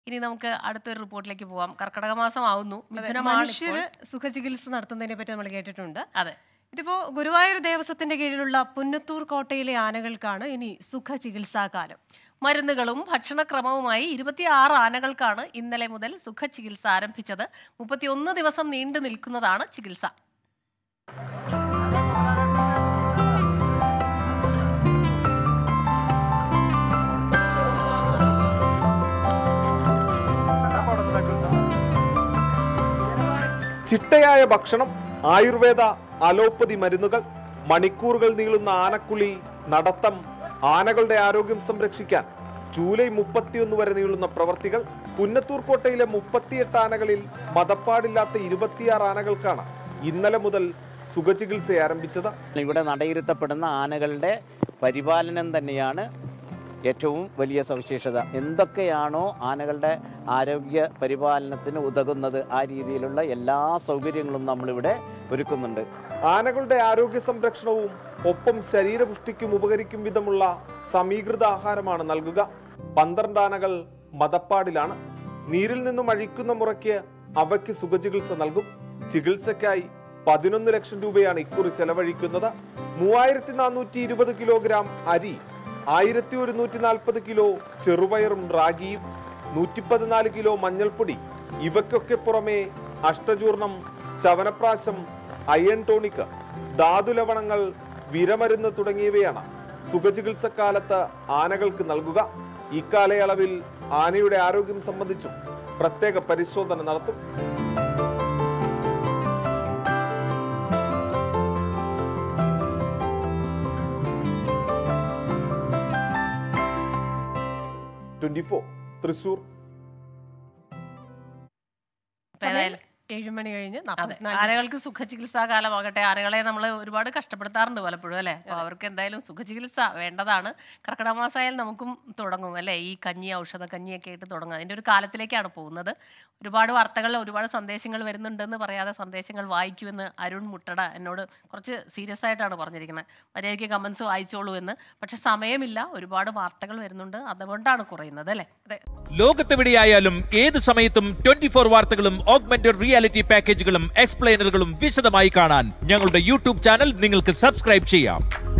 ഇനി നമുക്ക് അടുത്തൊരു റിപ്പോർട്ടിലേക്ക് പോവാം കർക്കിടക മാസം ആവുന്നു അതെ, മിഥുനമാണ് മനുഷ്യര് സുഖചികിത്സ നടത്തുന്നതിനെ പറ്റി നമ്മൾ കേട്ടിട്ടുണ്ട് അതെ ഇതിപ്പോ ഗുരുവായൂർ ദേവസ്വത്തിന്റെ കീഴിലുള്ള പുന്നത്തൂർ കോട്ടയിലെ ആനകൾക്കാണ് ഇനി സുഖചികിത്സാകാലം മരുന്നുകളും ഭക്ഷണക്രമവുമായി ഇരുപത്തിയാറ് ആനകൾക്കാണ് ഇന്നലെ മുതൽ സുഖചികിത്സ ആരംഭിച്ചത് മുപ്പത്തിയൊന്ന് ദിവസം നീണ്ടു നിൽക്കുന്നതാണ് ചികിത്സ ചിട്ടയായ ഭക്ഷണം ആയുർവേദ അലോപ്പതി മരുന്നുകൾ മണിക്കൂറുകൾ നീളുന്ന ആനക്കുളി നടത്തം ആനകളുടെ ആരോഗ്യം സംരക്ഷിക്കാൻ ജൂലൈ മുപ്പത്തിയൊന്ന് വരെ നീളുന്ന പ്രവർത്തികൾ പുന്നത്തൂർ കോട്ടയിലെ മുപ്പത്തിയെട്ട് ആനകളിൽ മതപ്പാടില്ലാത്ത ഇരുപത്തിയാറ് ആനകൾക്കാണ് ഇന്നലെ മുതൽ സുഖചികിത്സ ആരംഭിച്ചത് ഇവിടെ നടയിരുത്തപ്പെടുന്ന ആനകളുടെ പരിപാലനം തന്നെയാണ് ഏറ്റവും വലിയ സവിശേഷത എന്തൊക്കെയാണോ ആനകളുടെ ആരോഗ്യ പരിപാലനത്തിന് ഉതകുന്നത് ആ രീതിയിലുള്ള എല്ലാ സൗകര്യങ്ങളും നമ്മളിവിടെ ഒരുക്കുന്നുണ്ട് ആനകളുടെ ആരോഗ്യ സംരക്ഷണവും ഒപ്പം ശരീരപുഷ്ടിക്കും ഉപകരിക്കും വിധമുള്ള സമീകൃത ആഹാരമാണ് നൽകുക പന്ത്രണ്ട് ആനകൾ മതപ്പാടിലാണ് നീരിൽ നിന്നും അഴിക്കുന്ന മുറയ്ക്ക് അവയ്ക്ക് സുഖചികിത്സ നൽകും ചികിത്സയ്ക്കായി പതിനൊന്ന് ലക്ഷം രൂപയാണ് ഇക്കുറി ചെലവഴിക്കുന്നത് മൂവായിരത്തി നാനൂറ്റി ഇരുപത് കിലോഗ്രാം അരി ആയിരത്തി ഒരുന്നൂറ്റി നാൽപ്പത് കിലോ ചെറുപയറും റാഗിയും നൂറ്റി പതിനാല് കിലോ മഞ്ഞൾപ്പൊടി ഇവയ്ക്കൊക്കെ പുറമെ അഷ്ടചൂർണം ചവനപ്രാശം അയൺ ടോണിക് ധാതുലവണങ്ങൾ വിരമരുന്ന് തുടങ്ങിയവയാണ് സുഖചികിത്സക്കാലത്ത് ആനകൾക്ക് നൽകുക ഇക്കാലയളവിൽ ആനയുടെ ആരോഗ്യം സംബന്ധിച്ചും പ്രത്യേക പരിശോധന നടത്തും ട്വന്റി ഫോർ തൃശൂർ ഏതായാലും ഏഴുമണി കഴിഞ്ഞ് അതെ നാൽപ്പത്തിനാല് ആനകൾക്ക് സുഖചികിത്സാ കാലമാകട്ടെ ആനകളെ നമ്മൾ ഒരുപാട് കഷ്ടപ്പെടുത്താറുണ്ട് പലപ്പോഴും അല്ലേ അപ്പോൾ അവർക്ക് എന്തായാലും സുഖചികിത്സ വേണ്ടതാണ് കർക്കിടക മാസമായാൽ നമുക്കും തുടങ്ങും അല്ലേ ഈ കഞ്ഞി ഔഷധ കഞ്ഞിയൊക്കെ ആയിട്ട് തുടങ്ങുക അതിൻ്റെ ഒരു കാലത്തിലേക്കാണ് പോകുന്നത് ഒരുപാട് വാർത്തകൾ ഒരുപാട് സന്ദേശങ്ങൾ വരുന്നുണ്ടെന്ന് പറയാതെ സന്ദേശങ്ങൾ വായിക്കുമെന്ന് അരുൺ മുട്ടട എന്നോട് കുറച്ച് സീരിയസ് ആയിട്ടാണ് പറഞ്ഞിരിക്കുന്നത് മര്യാദയ്ക്ക് കമൻസ് വായിച്ചോളൂ എന്ന് പക്ഷെ സമയമില്ല ഒരുപാട് വാർത്തകൾ വരുന്നുണ്ട് അതുകൊണ്ടാണ് കുറയുന്നത് അല്ലേ ലോകത്തെവിടെയായാലും ഏത് സമയത്തും ട്വന്റി ഫോർ വാർത്തകളും ഓഗ്മെന്റഡ് റിയാലിറ്റി പാക്കേജുകളും എക്സ്പ്ലെയിനറുകളും വിശദമായി കാണാൻ ഞങ്ങളുടെ യൂട്യൂബ് ചാനൽ നിങ്ങൾക്ക് സബ്സ്ക്രൈബ് ചെയ്യാം